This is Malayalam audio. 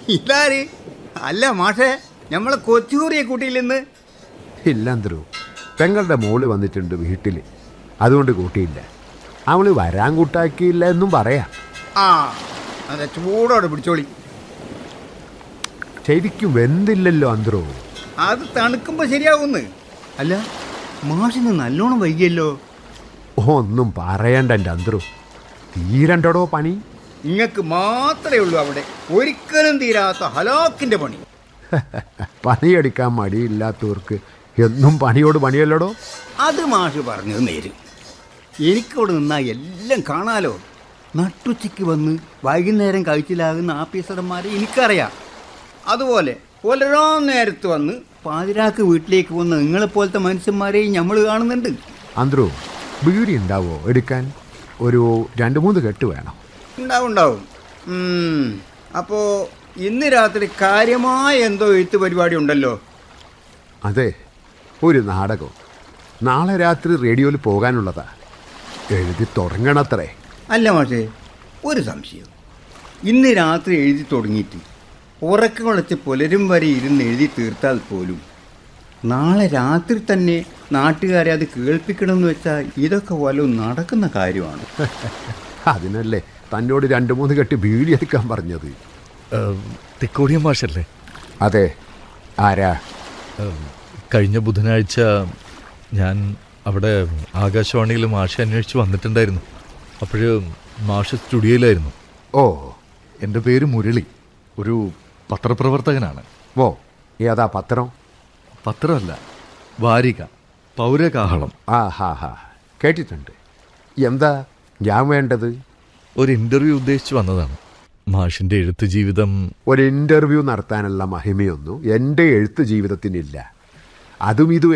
ഇതാര് അല്ല മാഷേ നമ്മളെ കൊച്ചുകൂറിയെ കൂട്ടിയില്ലെന്ന് ഇല്ലന്ത്രു പെങ്ങളുടെ മോള് വന്നിട്ടുണ്ട് വീട്ടിൽ അതുകൊണ്ട് കൂട്ടിയില്ല അവള് വരാൻ കൂട്ടാക്കിയില്ല എന്നും പറയാം ആ അതെ ചൂടോടെ പിടിച്ചോളി ശരിക്കും വെന്തില്ലല്ലോ അന്ത്രു അത് തണുക്കുമ്പോൾ ശരിയാവുന്ന് അല്ല മാഷിന് നല്ലോണം വൈകിയല്ലോ ഒന്നും പറയണ്ട എൻ്റെ അന്ത്രു തീരണ്ടടോ പണി നിങ്ങൾക്ക് മാത്രമേ ഉള്ളൂ അവിടെ ഒരിക്കലും തീരാത്ത ഹലാക്കിന്റെ പണി പണിയെടുക്കാൻ മടിയില്ലാത്തവർക്ക് എന്നും പണിയോട് പണിയല്ലടോ അത് മാഷ് പറഞ്ഞത് നേര് എനിക്കവിടെ നിന്നാൽ എല്ലാം കാണാലോ നട്ടുച്ചയ്ക്ക് വന്ന് വൈകുന്നേരം കഴിച്ചിലാകുന്ന ആഫീസർമാരെ എനിക്കറിയാം അതുപോലെ പുലരാ നേരത്ത് വന്ന് പാതിരാക്ക് വീട്ടിലേക്ക് വന്ന നിങ്ങളെപ്പോലത്തെ മനുഷ്യന്മാരെയും നമ്മൾ കാണുന്നുണ്ട് അന്ത്രു ബീഡി ഉണ്ടാവോ എടുക്കാൻ ഒരു രണ്ട് മൂന്ന് കെട്ട് വേണം ഉണ്ടാവും ഉണ്ടാവും ഉം, അപ്പോ ഇന്ന് രാത്രി കാര്യമായ എന്തോ എഴുത്ത് പരിപാടി ഉണ്ടല്ലോ അതെ ഒരു നാടകം നാളെ രാത്രി റേഡിയോയിൽ പോകാനുള്ളതാ എഴുതി തുടങ്ങണത്രേ അല്ല മാഷേ ഒരു സംശയം ഇന്ന് രാത്രി എഴുതി തുടങ്ങിയിട്ട് ഉറക്കം കുളച്ച് പുലരും വരെ ഇരുന്ന് എഴുതി തീർത്താൽ പോലും നാളെ രാത്രി തന്നെ നാട്ടുകാരെ അത് കേൾപ്പിക്കണമെന്ന് വെച്ചാൽ ഇതൊക്കെ വല്ലതും നടക്കുന്ന കാര്യമാണ് അതിനല്ലേ തന്നോട് രണ്ട് മൂന്ന് കെട്ട് ബീഡി എടുക്കാൻ പറഞ്ഞത് തെക്കോടിയൻ മാഷല്ലേ അതെ ആരാ ഏഹ്, കഴിഞ്ഞ ബുധനാഴ്ച ഞാൻ അവിടെ ആകാശവാണിയിൽ മാഷ അന്വേഷിച്ച് വന്നിട്ടുണ്ടായിരുന്നു അപ്പോൾ മാഷ് സ്റ്റുഡിയോയിലായിരുന്നു ഓ എൻ്റെ പേര് മുരളി ഒരു പത്രപ്രവർത്തകനാണ് ഓ ഏതാ പത്രം പത്രമല്ല വാരിക പൗരകാഹളം ആ ഹാ ഹാ കേട്ടിട്ടുണ്ട് എന്താ ഞാൻ വേണ്ടത് ഒരു ഇൻ്റർവ്യൂ ഉദ്ദേശിച്ച് വന്നതാണ് മാഷിൻ്റെ എഴുത്ത് ജീവിതം ഒരു ഇൻ്റർവ്യൂ നടത്താനുള്ള മഹിമയൊന്നും എൻ്റെ എഴുത്ത് ജീവിതത്തിനില്ല അതും ഇതും